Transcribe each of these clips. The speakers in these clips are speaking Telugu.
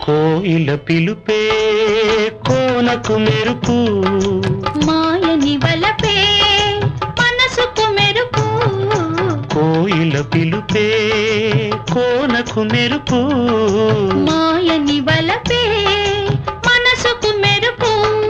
కోయిల పిలుపే కోనకు మెరుపు మాయని వలపే మనసుకు మెరుపు కోయిల పిలుపే కోనకు మెరుపు మాయని వలపే మనసుకు మెరుపు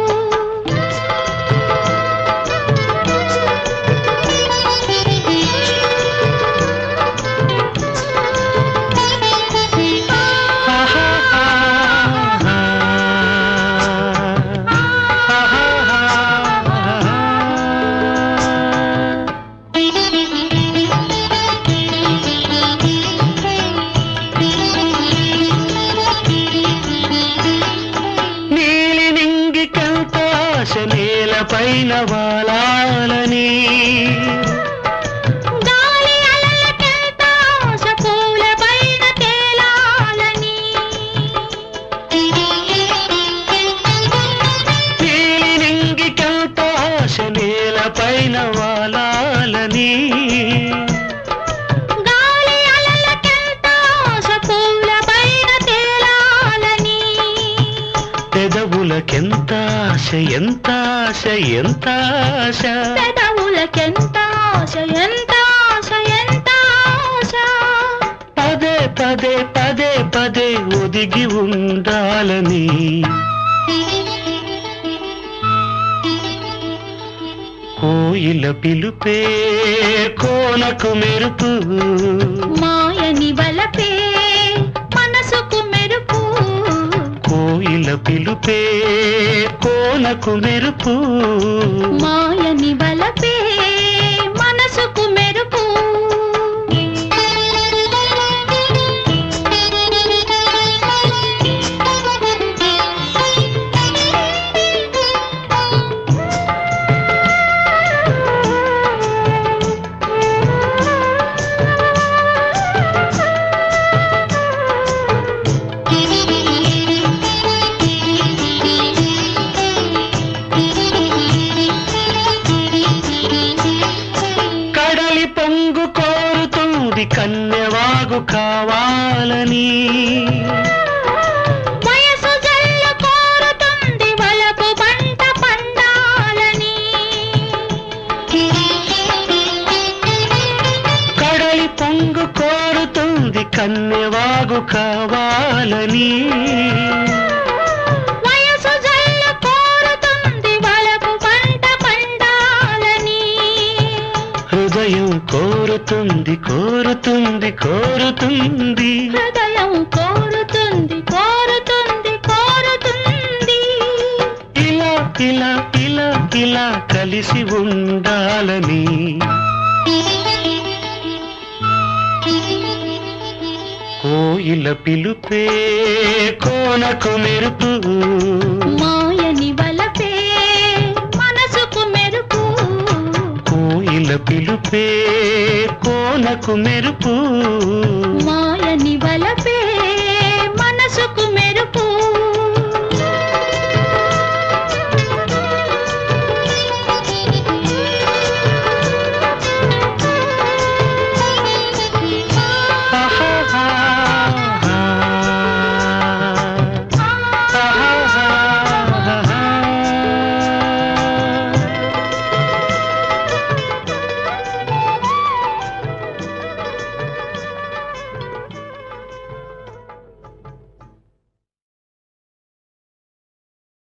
నీలి నింగి కంతాశ నేలపైన వాలాలని గాలి అలలకెంత ఆశ పూల పైన తేలాలని నీలి నింగి కంతాశ నేలపైన వాలాలని గాలి అలలకెంత ఆశ పూల పైన తేలాలని పెదవులకెంత ఆశ ఎంత ఆశ ఎంత ఆశ పెదవులకెంత ఆశ ఎంత ఆశ ఎంత ఆశ పదే పదే పదే పదే ఒదిగి ఉండాలని కోయిల పిలుపే కోనకు మెరుపు మాయని వలపే మనసుకు మెరుపు కోయిల పిలుపే కోనకు మెరుపు మాయని వలపే మనసుకు మెరుపు కడలి పొంగు కోరుతుంది కన్యవాగు కావాలని వయసు జల్లు కోరుతుంది వలపు పంట పండాలని కడలి పొంగు కోరుతుంది కన్యవాగు కావాలని వయసు జల్లు కోరుతుంది వలపు పంట పండాలని హృదయం కోరుతుంది కోరుతుంది కోరుతుంది హృదయం కోరుతుంది కోరుతుంది కోరుతుంది ఇలా ఇలా ఇలా ఇలా కలిసి ఉండాలని కోయిల పిలుపే కోనకు మెరుపు మాయని వలపే మనసుకు మెరుపు కోయిల పిలుపే కోనకు మెరుపు మాయని వలపే